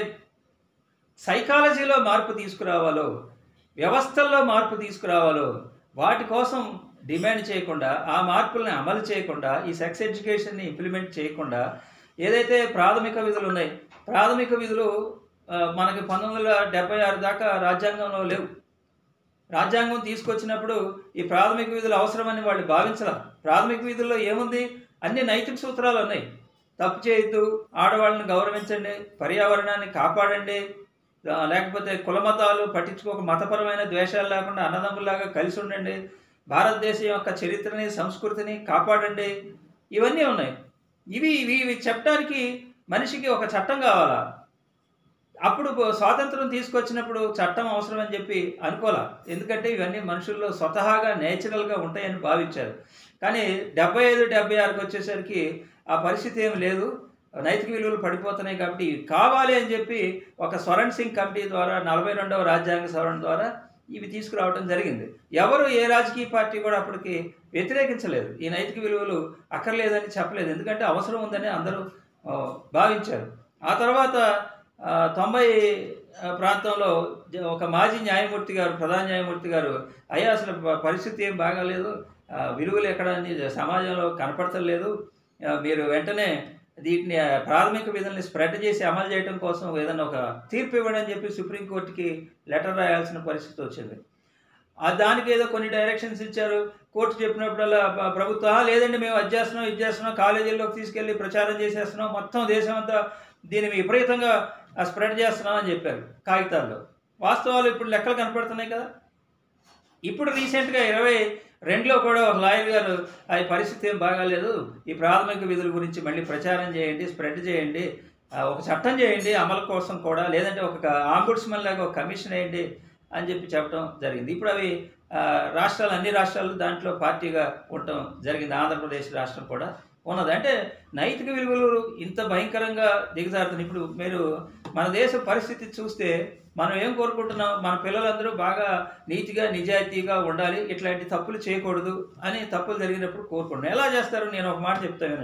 సైకాలజీలో మార్పు తీసుకురావాలో వ్యవస్థల్లో మార్పు తీసుకురావాలో వాటి కోసం డిమాండ్ చేయకుండా ఆ మార్పుల్ని అమలు చేయకుండా ఈ సెక్స్ ఎడ్యుకేషన్ని ఇంప్లిమెంట్ చేయకుండా ఏదైతే ప్రాథమిక విధులు ఉన్నాయి ప్రాథమిక విధులు ఆ, మనకి పంతొమ్మిది వందల డెబ్బై ఆరు దాకా రాజ్యాంగంలో లేవు రాజ్యాంగం తీసుకొచ్చినప్పుడు ఈ ప్రాథమిక విధులు అవసరమని వాళ్ళు భావించరా ప్రాథమిక విధుల్లో ఏముంది అన్ని నైతిక సూత్రాలు ఉన్నాయి తప్పు చేయొద్దు ఆడవాళ్ళని గౌరవించండి పర్యావరణాన్ని కాపాడండి ఆ, లేకపోతే కుల మతాలు పట్టించుకోక మతపరమైన ద్వేషాలు లేకుండా అన్నదమ్ములాగా కలిసి ఉండండి భారతదేశం యొక్క చరిత్రని సంస్కృతిని కాపాడండి ఇవన్నీ ఉన్నాయి ఇవి ఇవి ఇవి చెప్పడానికి మనిషికి ఒక చట్టం కావాలా అప్పుడు స్వాతంత్రం తీసుకొచ్చినప్పుడు చట్టం అవసరం అని చెప్పి అనుకోలే ఎందుకంటే ఇవన్నీ మనుషుల్లో స్వతహాగా నేచురల్గా ఉంటాయని భావించారు కానీ డెబ్బై ఐదు డెబ్బై ఆరుకి వచ్చేసరికి ఆ పరిస్థితి ఏమి లేదు నైతిక విలువలు పడిపోతున్నాయి కాబట్టి ఇవి కావాలి అని చెప్పి ఒక స్వరణ్ సింగ్ కమిటీ ద్వారా నలభై రెండవ రాజ్యాంగ సవరణ ద్వారా ఇవి తీసుకురావడం జరిగింది ఎవరు ఏ రాజకీయ పార్టీ కూడా అప్పటికి వ్యతిరేకించలేదు ఈ నైతిక విలువలు అక్కర్లేదని చెప్పలేదు ఎందుకంటే అవసరం ఉందని అందరూ ఆ, భావించారు ఆ తర్వాత ఆ, తొంభై ఆ, ప్రాంతంలో జ- ఒక మాజీ న్యాయమూర్తి గారు ప్రధాన న్యాయమూర్తి గారు అయ్యా అసలు ప- పరిస్థితి ఏం బాగాలేదు ఆ, విలువలు ఎక్కడ అని సమాజంలో కనపడతలేదు ఆ, మీరు వెంటనే వీటిని ఆ, ప్రాథమిక విధుల్ని స్ప్రెడ్ చేసి అమలు చేయడం కోసం ఏదైనా ఒక తీర్పు ఇవ్వడం అని చెప్పి సుప్రీంకోర్టుకి లెటర్ రాయాల్సిన పరిస్థితి వచ్చింది ఆ దానికి ఏదో కొన్ని డైరెక్షన్స్ ఇచ్చారు కోర్టు చెప్పినప్పుడల్లా ప- ప్రభుత్వం "ఆ, లేదండి మేము అది చేస్తున్నాం ఇది చేస్తున్నాం కాలేజీల్లోకి తీసుకెళ్ళి ప్రచారం చేసేస్తున్నాం మొత్తం దేశం అంతా దీన్ని విపరీతంగా స్ప్రెడ్ చేస్తున్నాం అని చెప్పారు కాగితాల్లో వాస్తవాలు ఇప్పుడు లెక్కలు కనపడుతున్నాయి కదా ఇప్పుడు రీసెంట్గా ఇరవై రెండులో కూడా ఒక లాయర్ గారు ఆ ఈ పరిస్థితి ఏం బాగాలేదు ఈ ప్రాథమిక విధుల గురించి మళ్ళీ ప్రచారం చేయండి స్ప్రెడ్ చేయండి ఆ, ఒక చట్టం చేయండి అమలు కోసం కూడా లేదంటే ఒక ఆంబుడ్స్మన్ లాగా ఒక కమిషన్ వేయండి అని చెప్పి చెప్పడం జరిగింది ఇప్పుడు అవి ఆ, రాష్ట్రాలు అన్ని రాష్ట్రాలు దాంట్లో పార్టీగా ఉండటం జరిగింది ఆంధ్రప్రదేశ్ రాష్ట్రం కూడా ఉన్నది అంటే నైతిక విలువలు ఇంత భయంకరంగా దిగజారుతుంది ఇప్పుడు మీరు మన దేశ పరిస్థితి చూస్తే మనం ఏం కోరుకుంటున్నాం మన పిల్లలందరూ బాగా నీతిగా నిజాయితీగా ఉండాలి ఇట్లాంటి తప్పులు చేయకూడదు అని తప్పులు జరిగినప్పుడు కోరుకుంటున్నాం ఎలా చేస్తారు నేను ఒక మాట చెప్తాను వినండి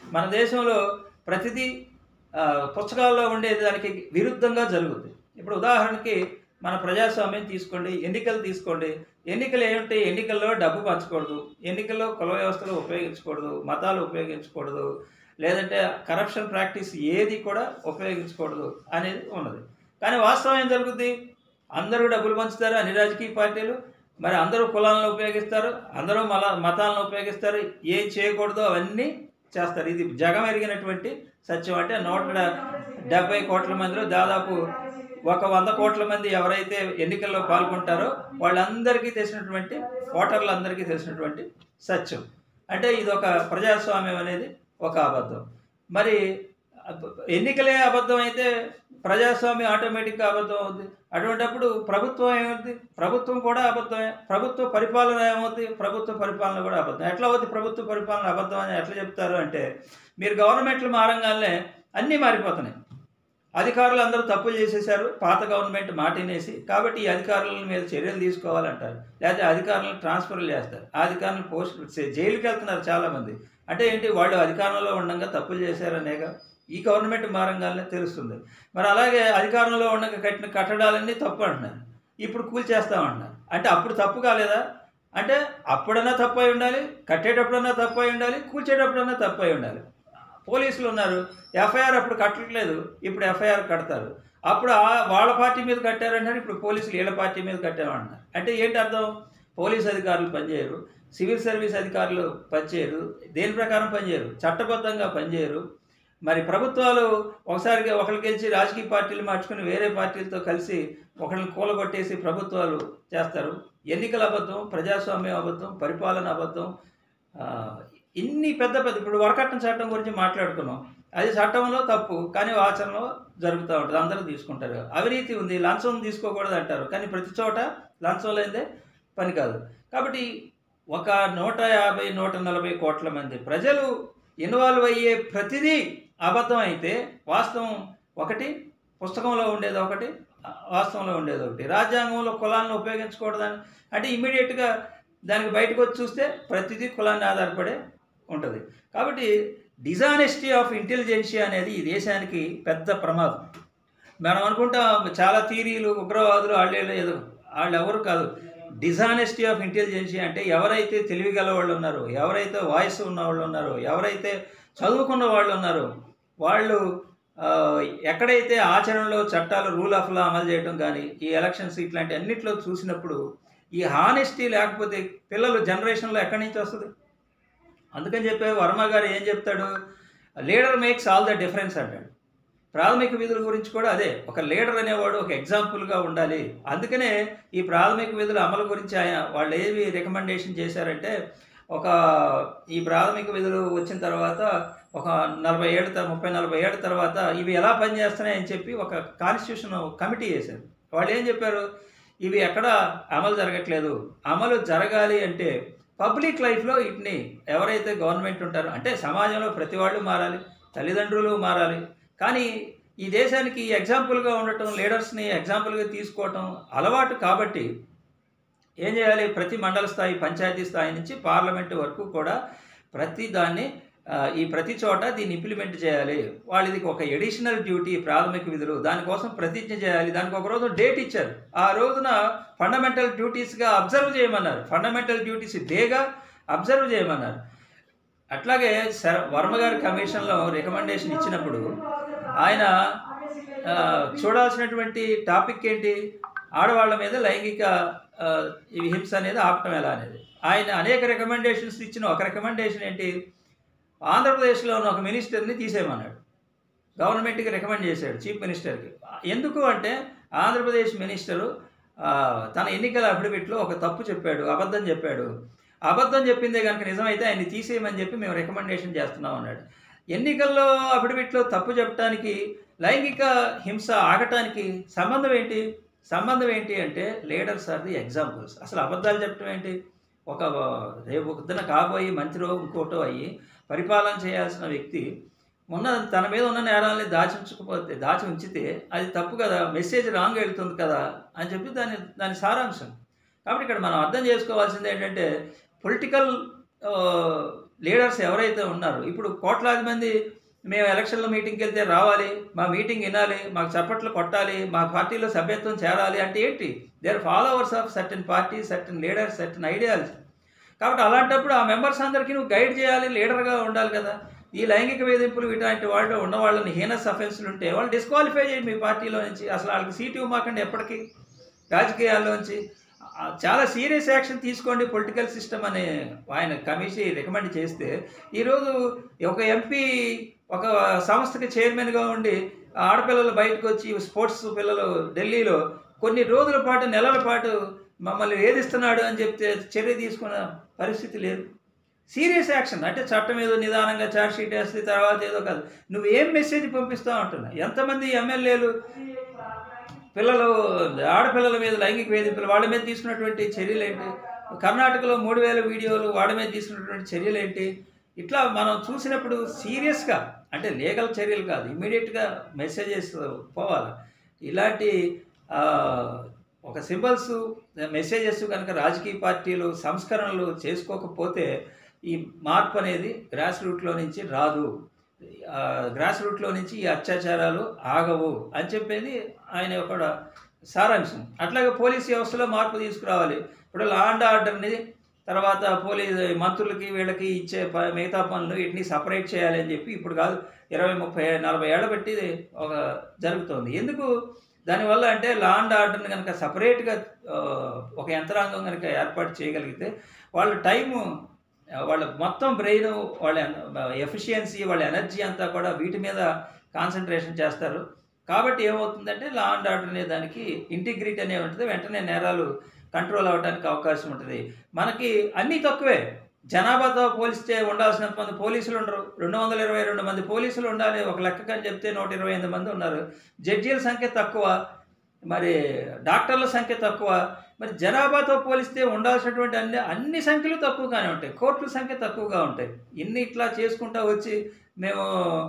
మన దేశంలో ప్రతిదీ ఆ, పుస్తకాల్లో ఉండేది దానికి విరుద్ధంగా జరుగుతుంది ఇప్పుడు ఉదాహరణకి మన ప్రజాస్వామ్యం తీసుకోండి ఎన్నికలు తీసుకోండి ఎన్నికలు ఏమిటి ఎన్నికల్లో డబ్బు పంచకూడదు ఎన్నికల్లో కుల వ్యవస్థలు ఉపయోగించకూడదు మతాలు ఉపయోగించకూడదు లేదంటే కరప్షన్ ప్రాక్టీస్ ఏది కూడా ఉపయోగించకూడదు అనేది ఉన్నది కానీ వాస్తవం ఏం జరుగుతుంది అందరూ డబ్బులు పంచుతారు అన్ని రాజకీయ పార్టీలు మరి అందరూ కులాలను ఉపయోగిస్తారు అందరూ మల మతాలను ఉపయోగిస్తారు ఏం చేయకూడదో అవన్నీ చేస్తారు ఇది జగం ఎరిగినటువంటి సత్యం అంటే నూట డెబ్బై కోట్ల మందిలో దాదాపు ఒక వంద కోట్ల మంది ఎవరైతే ఎన్నికల్లో పాల్గొంటారో వాళ్ళందరికీ తెలిసినటువంటి ఓటర్లందరికీ తెలిసినటువంటి సత్యం అంటే ఇది ఒక ప్రజాస్వామ్యం అనేది ఒక అబద్ధం మరి అబ్- ఎన్నికలే అబద్ధం అయితే ప్రజాస్వామ్యం ఆటోమేటిక్గా అబద్ధం అవుద్ది అటువంటప్పుడు ప్రభుత్వం ఏమవుద్ది ప్రభుత్వం కూడా అబద్ధమే ప్రభుత్వ పరిపాలన ఏమవుద్ది ప్రభుత్వ పరిపాలన కూడా అబద్ధం ఎట్లా అవుద్ది ప్రభుత్వ పరిపాలన అబద్ధం అని ఎట్లా చెప్తారు అంటే మీరు గవర్నమెంట్లు మారంగానే అన్నీ మారిపోతున్నాయి అధికారులు అందరూ తప్పులు చేసేశారు పాత గవర్నమెంట్ మాటినేసి కాబట్టి ఈ అధికారుల మీద చర్యలు తీసుకోవాలంటారు లేకపోతే అధికారులను ట్రాన్స్ఫర్లు చేస్తారు ఆ అధికారులను పోస్ట్ జైలుకి వెళ్తున్నారు చాలామంది అంటే ఏంటి వాళ్ళు అధికారంలో ఉండగా తప్పులు చేశారనేగా ఈ గవర్నమెంట్ మారంగానే తెలుస్తుంది మరి అలాగే అధికారంలో ఉండగా కట్టిన కట్టడాలన్నీ తప్పు అంటున్నారు ఇప్పుడు కూల్చేస్తామంటున్నారు అంటే అప్పుడు తప్పు కాలేదా అంటే అప్పుడన్నా తప్పు అయి ఉండాలి కట్టేటప్పుడన్నా తప్పు అయి ఉండాలి కూల్చేటప్పుడన్నా తప్పు అయి ఉండాలి పోలీసులు ఉన్నారు ఎఫ్ఐఆర్ అప్పుడు కట్టట్లేదు ఇప్పుడు ఎఫ్ఐఆర్ కడతారు అప్పుడు ఆ- వాళ్ళ పార్టీ మీద కట్టారంటారు ఇప్పుడు పోలీసులు వీళ్ళ పార్టీ మీద కట్టామంటున్నారు అంటే ఏంటి అర్థం పోలీస్ అధికారులు పనిచేయరు సివిల్ సర్వీస్ అధికారులు పనిచేయరు దేని ప్రకారం పనిచేయరు చట్టబద్ధంగా పనిచేయరు మరి ప్రభుత్వాలు ఒకసారిగా ఒకరు గెలిచి రాజకీయ పార్టీలు మార్చుకుని వేరే పార్టీలతో కలిసి ఒకరిని కూలగొట్టేసి ప్రభుత్వాలు చేస్తారు ఎన్నికల అబద్ధం ప్రజాస్వామ్యం అబద్ధం పరిపాలన అబద్ధం ఆ, ఇన్ని పెద్ద పెద్ద ఇప్పుడు వరకట్న చట్టం గురించి మాట్లాడుకున్నాం అది చట్టంలో తప్పు కానీ ఆచరణలో జరుగుతూ ఉంటుంది అందరూ తీసుకుంటారు అవినీతి ఉంది లంచం తీసుకోకూడదు అంటారు కానీ ప్రతి చోట లంచం లేదే పని కాదు కాబట్టి ఒక నూట యాభై నూట నలభై కోట్ల మంది ప్రజలు ఇన్వాల్వ్ అయ్యే ప్రతిదీ అబద్ధం అయితే వాస్తవం ఒకటి పుస్తకంలో ఉండేది ఒకటి వాస్తవంలో ఉండేది ఒకటి రాజ్యాంగంలో కులాలను ఉపయోగించకూడదని అంటే ఇమీడియట్గా దానికి బయటకు వచ్చి చూస్తే ప్రతిదీ కులాన్ని ఆధారపడే ఉంటుంది కాబట్టి డిజానెస్టీ ఆఫ్ ఇంటెలిజెన్షియా అనేది ఈ దేశానికి పెద్ద ప్రమాదం మనం అనుకుంటాం చాలా థీరీలు ఉగ్రవాదులు వాళ్ళు వీళ్ళు ఏదో వాళ్ళు ఎవరు కాదు డిజానెస్టీ ఆఫ్ ఇంటెలిజెన్షియా అంటే ఎవరైతే తెలివిగల వాళ్ళు ఉన్నారో ఎవరైతే వాయిస్ ఉన్న వాళ్ళు ఉన్నారో ఎవరైతే చదువుకున్న వాళ్ళు ఉన్నారో వాళ్ళు ఆ, ఎక్కడైతే ఆచరణలో చట్టాలు రూల్ ఆఫ్ లా అమలు చేయడం కానీ ఈ ఎలక్షన్స్ ఇట్లాంటి అన్నిట్లో చూసినప్పుడు ఈ హానెస్టీ లేకపోతే పిల్లలు జనరేషన్లో ఎక్కడి నుంచి వస్తుంది అందుకని చెప్పే వర్మ గారు ఏం చెప్తాడు leader makes all the difference అంటాడు ప్రాథమిక విధుల గురించి కూడా అదే ఒక లీడర్ అనేవాడు ఒక ఎగ్జాంపుల్గా ఉండాలి అందుకనే ఈ ప్రాథమిక విధుల అమలు గురించి ఆయన వాళ్ళు ఏవి రికమెండేషన్ చేశారంటే ఒక ఈ ప్రాథమిక విధులు వచ్చిన తర్వాత ఒక నలభై ఏళ్ళ తర్వాత ముప్పై నలభై ఏళ్ళ తర్వాత ఇవి ఎలా పనిచేస్తున్నాయని చెప్పి ఒక కాన్స్టిట్యూషన్ కమిటీ చేశారు వాళ్ళు ఏం చెప్పారు ఇవి ఎక్కడ అమలు జరగట్లేదు అమలు జరగాలి అంటే పబ్లిక్ లైఫ్లో వీటిని ఎవరైతే గవర్నమెంట్ ఉంటారో అంటే సమాజంలో ప్రతి వాళ్ళు మారాలి తల్లిదండ్రులు మారాలి కానీ ఈ దేశానికి ఎగ్జాంపుల్గా ఉండటం లీడర్స్ని ఎగ్జాంపుల్గా తీసుకోవటం అలవాటు కాబట్టి ఏం చేయాలి ప్రతి మండల స్థాయి పంచాయతీ స్థాయి నుంచి పార్లమెంటు వరకు కూడా ప్రతి దాన్ని ఆ, ఈ ప్రతి చోట దీన్ని ఇంప్లిమెంట్ చేయాలి వాళ్ళది ఒక ఎడిషనల్ డ్యూటీ ప్రాథమిక విధులు దానికోసం ప్రతిజ్ఞ చేయాలి దానికి ఒక రోజు డేట్ ఇచ్చారు ఆ రోజున ఫండమెంటల్ డ్యూటీస్గా అబ్జర్వ్ చేయమన్నారు ఫండమెంటల్ డ్యూటీస్ డేగా అబ్జర్వ్ చేయమన్నారు అట్లాగే సర్ వర్మ గారి కమిషన్లో రికమెండేషన్ ఇచ్చినప్పుడు ఆయన ఆ, చూడాల్సినటువంటి టాపిక్ ఏంటి ఆడవాళ్ళ మీద లైంగిక ఆ, ఈ హింస అనేది ఆపటం ఎలా అనేది ఆయన అనేక రికమెండేషన్స్ ఇచ్చిన ఒక రికమెండేషన్ ఏంటి ఆంధ్రప్రదేశ్లో ఉన్న ఒక మినిస్టర్ని తీసేయమన్నాడు గవర్నమెంట్కి రికమెండ్ చేశాడు చీఫ్ మినిస్టర్కి ఎందుకు అంటే ఆంధ్రప్రదేశ్ మినిస్టరు ఆ, తన ఎన్నికల అఫిడవిట్లో ఒక తప్పు చెప్పాడు అబద్ధం చెప్పాడు అబద్ధం చెప్పిందే కనుక నిజమైతే ఆయన్ని తీసేయమని చెప్పి మేము రికమెండేషన్ చేస్తున్నాం అన్నాడు ఎన్నికల్లో అఫిడవిట్లో తప్పు చెప్పడానికి లైంగిక హింస ఆగటానికి సంబంధం ఏంటి సంబంధం ఏంటి అంటే లీడర్స్ ఆర్ ది ఎగ్జాంపుల్స్ అసలు అబద్ధాలు చెప్పడం ఏంటి ఒక రేపు పొద్దున కాబోయి మంత్రో ఇంకోటో అయ్యి పరిపాలన చేయాల్సిన వ్యక్తి ఉన్న తన మీద ఉన్న నేరాలని దాచి ఉంచకపోతే దాచి ఉంచితే అది తప్పు కదా మెసేజ్ రాంగ్ వెళ్తుంది కదా అని చెప్పి దాని దాని సారాంశం కాబట్టి ఇక్కడ మనం అర్థం చేసుకోవాల్సింది ఏంటంటే పొలిటికల్ లీడర్స్ ఎవరైతే ఉన్నారో ఇప్పుడు కోట్లాది మంది మేము ఎలక్షన్లో మీటింగ్కి వెళ్తే రావాలి మా మీటింగ్ వినాలి మాకు చప్పట్లు కొట్టాలి మా పార్టీలో సభ్యత్వం చేరాలి అంటే ఏంటి they are followers of certain party certain leaders certain ideology కాబట్టి అలాంటప్పుడు ఆ మెంబర్స్ అందరికీ నువ్వు గైడ్ చేయాలి లీడర్గా ఉండాలి కదా ఈ లైంగిక వేధింపులు ఇట్లాంటి వాళ్ళు ఉన్న వాళ్ళని హీనస్ అఫెన్స్లు ఉంటే వాళ్ళు డిస్క్వాలిఫై చేయండి మీ పార్టీలో నుంచి అసలు వాళ్ళకి సీటు ఇవ్వమాకండి ఎప్పటికీ రాజకీయాల్లోంచి ఆ, చాలా సీరియస్ యాక్షన్ తీసుకోండి పొలిటికల్ సిస్టమ్ అనే ఆయన కమిషన్ రికమెండ్ చేస్తే ఈరోజు ఒక ఎంపీ ఒక సంస్థకి చైర్మన్గా ఉండి ఆడపిల్లలు బయటకు వచ్చి స్పోర్ట్స్ పిల్లలు ఢిల్లీలో కొన్ని రోజుల పాటు నెలల పాటు మమ్మల్ని వేధిస్తున్నాడు అని చెప్తే చర్య తీసుకున్న పరిస్థితి లేదు సీరియస్ యాక్షన్ అంటే చట్టం ఏదో నిదానంగా ఛార్జ్ షీట్ వేస్తే తర్వాత ఏదో కాదు నువ్వు ఏం మెసేజ్ పంపిస్తావు అంటున్నా ఎంతమంది ఎమ్మెల్యేలు పిల్లలు ఆడపిల్లల మీద లైంగిక వేధింపులు వాళ్ళ మీద తీసుకున్నటువంటి చర్యలు ఏంటి కర్ణాటకలో మూడు వేల వీడియోలు వాళ్ళ మీద తీసుకున్నటువంటి చర్యలు ఏంటి ఇట్లా మనం చూసినప్పుడు సీరియస్గా అంటే లీగల్ చర్యలు కాదు ఇమీడియట్గా మెసేజెస్ పోవాలి ఇలాంటి ఆ, ఒక సింబల్స్ మెసేజెస్ కనుక రాజకీయ పార్టీలు సంస్కరణలు చేసుకోకపోతే ఈ మార్పు అనేది గ్రాస్ రూట్లో నుంచి రాదు గ్రాస్ రూట్లో నుంచి ఈ అత్యాచారాలు ఆగవు అని చెప్పేది ఆయన ఒక సారాంశం అట్లాగే పోలీస్ వ్యవస్థలో మార్పు తీసుకురావాలి ఇప్పుడు లా అండ్ ఆర్డర్ని తర్వాత పోలీస్ మంత్రులకి వీళ్ళకి ఇచ్చే ప- మిగతా పనులు వీటిని సపరేట్ చేయాలి అని చెప్పి ఇప్పుడు కాదు ఇరవై ముప్పై నలభై ఏళ్ళ బట్టి ఒక జరుగుతోంది ఎందుకు దానివల్ల అంటే లా అండ్ ఆర్డర్ని కనుక సపరేట్గా ఒక యంత్రాంగం కనుక ఏర్పాటు చేయగలిగితే వాళ్ళ టైము వాళ్ళ మొత్తం బ్రెయిన్ వాళ్ళ ఎఫిషియన్సీ వాళ్ళ ఎనర్జీ అంతా కూడా వీటి మీద కాన్సన్ట్రేషన్ చేస్తారు కాబట్టి ఏమవుతుందంటే లా అండ్ ఆర్డర్ అనే దానికి ఇంటిగ్రిటీ అనే ఉంటుంది వెంటనే నేరాలు కంట్రోల్ అవ్వడానికి అవకాశం ఉంటుంది మనకి అన్నీ తక్కువే జనాభాతో పోలిస్తే ఉండాల్సినంత మంది పోలీసులు ఉండరు రెండు వందల ఇరవై రెండు మంది పోలీసులు ఉండాలి ఒక లెక్కకని చెప్తే నూట ఇరవై ఎనిమిది మంది ఉన్నారు జడ్జీల సంఖ్య తక్కువ మరి డాక్టర్ల సంఖ్య తక్కువ మరి జనాభాతో పోలిస్తే ఉండాల్సినటువంటి అన్ని అన్ని సంఖ్యలు తక్కువగానే ఉంటాయి కోర్టుల సంఖ్య తక్కువగా ఉంటాయి ఇన్ని ఇట్లా చేసుకుంటా వచ్చి మేము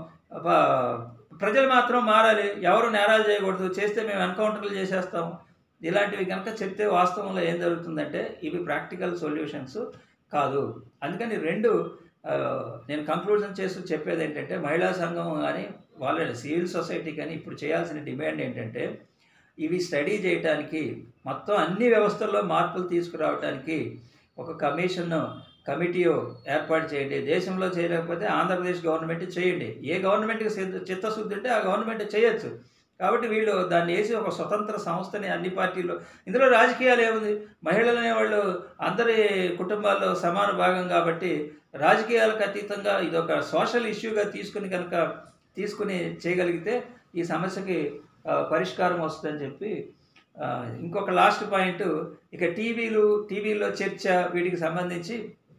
ప- ప్రజలు మాత్రం మారాలి ఎవరు నేరాలు చేయకూడదు చేస్తే మేము ఎన్కౌంటర్లు చేసేస్తాం ఇలాంటివి కనుక చెప్తే వాస్తవంలో ఏం జరుగుతుందంటే ఇవి ప్రాక్టికల్ సొల్యూషన్స్ కాదు అందుకని రెండు ఆ, నేను కంక్లూజన్ చేస్తూ చెప్పేది ఏంటంటే మహిళా సంఘం కానీ వాళ్ళ సివిల్ సొసైటీ కానీ ఇప్పుడు చేయాల్సిన డిమాండ్ ఏంటంటే ఇవి స్టడీ చేయడానికి మొత్తం అన్ని వ్యవస్థల్లో మార్పులు తీసుకురావడానికి ఒక కమిషన్ కమిటీయో ఏర్పాటు చేయండి దేశంలో చేయలేకపోతే ఆంధ్రప్రదేశ్ గవర్నమెంట్ చేయండి ఏ గవర్నమెంట్కి సిద్ధ- చిత్తశుద్ధి ఉంటే ఆ గవర్నమెంట్ చేయొచ్చు కాబట్టి వీళ్ళు దాన్ని వేసి ఒక స్వతంత్ర సంస్థని అన్ని పార్టీల్లో ఇందులో రాజకీయాలు ఏముంది మహిళలు అనేవాళ్ళు అందరి కుటుంబాల్లో సమాన భాగం కాబట్టి రాజకీయాలకు అతీతంగా ఇది ఒక సోషల్ ఇష్యూగా తీసుకుని కనుక తీసుకుని చేయగలిగితే ఈ సమస్యకి ఆ, పరిష్కారం వస్తుందని చెప్పి ఆ, ఇంకొక లాస్ట్ పాయింట్ ఇక టీవీలు టీవీలో చర్చ వీటికి సంబంధించి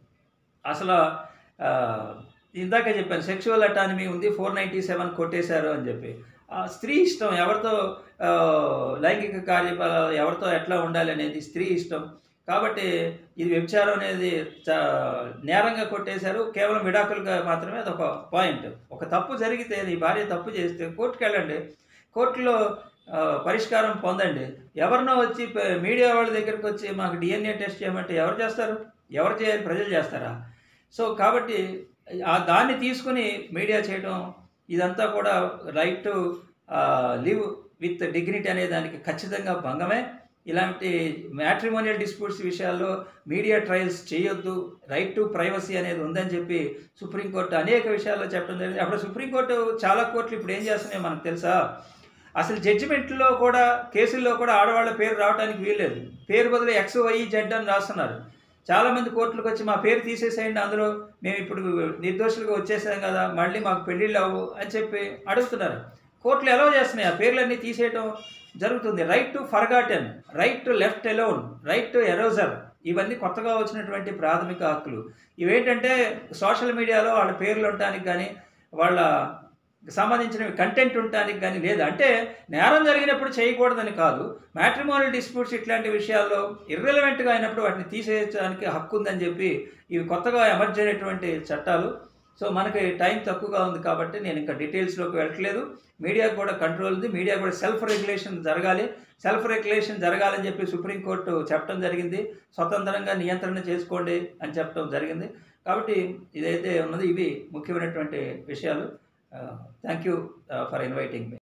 అసలు ఆ, ఇందాక చెప్పాను సెక్షువల్ అటానమీ ఉంది ఫోర్ నైంటీ సెవెన్ కొట్టేశారు అని చెప్పి ఆ స్త్రీ ఇష్టం ఎవరితో ఆ, లైంగిక కార్యకలాపాలు ఎవరితో ఎట్లా ఉండాలి అనేది స్త్రీ ఇష్టం కాబట్టి ఇది వ్యభిచారం అనేది చా నేరంగా కొట్టేశారు కేవలం విడాకులుగా మాత్రమే అది ఒక పాయింట్ ఒక తప్పు జరిగితే నీ భార్య తప్పు చేస్తే కోర్టుకు వెళ్ళండి కోర్టులో ఆ, పరిష్కారం పొందండి ఎవరినో వచ్చి ప- మీడియా వాళ్ళ దగ్గరికి వచ్చి మాకు డిఎన్ఏ టెస్ట్ చేయమంటే ఎవరు చేస్తారు ఎవరు చేయాలి ప్రజలు చేస్తారా సో కాబట్టి ఆ దాన్ని తీసుకుని మీడియా చేయడం ఇదంతా కూడా right to live with dignity అనే దానికి ఖచ్చితంగా భంగమే ఇలాంటి మ్యాట్రిమోనియల్ డిస్ప్యూట్స్ విషయాల్లో మీడియా ట్రయల్స్ చేయొద్దు రైట్ టు ప్రైవసీ అనేది ఉందని చెప్పి సుప్రీంకోర్టు అనేక విషయాల్లో చెప్పడం జరిగింది అప్పుడు సుప్రీంకోర్టు చాలా కోర్టులు ఇప్పుడు ఏం చేస్తున్నాయో మనకు తెలుసా అసలు జడ్జిమెంట్లో కూడా కేసుల్లో కూడా ఆడవాళ్ళ పేరు రావడానికి వీల్లేదు పేరు బదులు ఎక్స్ వై జెడ్ అని రాస్తున్నారు చాలామంది కోర్టులకు వచ్చి మా పేరు తీసేసేయండి అందులో మేము ఇప్పుడు నిర్దోషులుగా వచ్చేసాం కదా మళ్ళీ మాకు పెళ్ళిళ్ళు అవ్వు అని చెప్పి అడుగుతున్నారు కోర్టులు ఎలా చేస్తున్నాయి ఆ పేర్లన్నీ తీసేయటం జరుగుతుంది right to forgotten right to left alone right to erasure ఇవన్నీ కొత్తగా వచ్చినటువంటి ప్రాథమిక హక్కులు ఇవేంటంటే సోషల్ మీడియాలో వాళ్ళ పేర్లు ఉండటానికి కానీ వాళ్ళ సంబంధించిన కంటెంట్ ఉండటానికి కానీ లేదు అంటే నేరం జరిగినప్పుడు చేయకూడదని కాదు మ్యాట్రిమోనల్ డిస్ప్యూట్స్ ఇట్లాంటి విషయాల్లో ఇర్రెలవెంట్గా అయినప్పుడు వాటిని తీసేయడానికి హక్కు ఉందని చెప్పి ఇవి కొత్తగా ఎమర్జ్ అయినటువంటి చట్టాలు సో మనకి టైం తక్కువగా ఉంది కాబట్టి నేను ఇంకా డీటెయిల్స్లోకి వెళ్ళట్లేదు మీడియా కూడా కంట్రోల్ ఉంది మీడియా కూడా సెల్ఫ్ రెగ్యులేషన్ జరగాలి సెల్ఫ్ రెగ్యులేషన్ జరగాలని చెప్పి సుప్రీంకోర్టు చెప్పడం జరిగింది స్వతంత్రంగా నియంత్రణ చేసుకోండి అని చెప్పడం జరిగింది కాబట్టి ఇదైతే ఉన్నది ఇవి ముఖ్యమైనటువంటి విషయాలు thank you for inviting me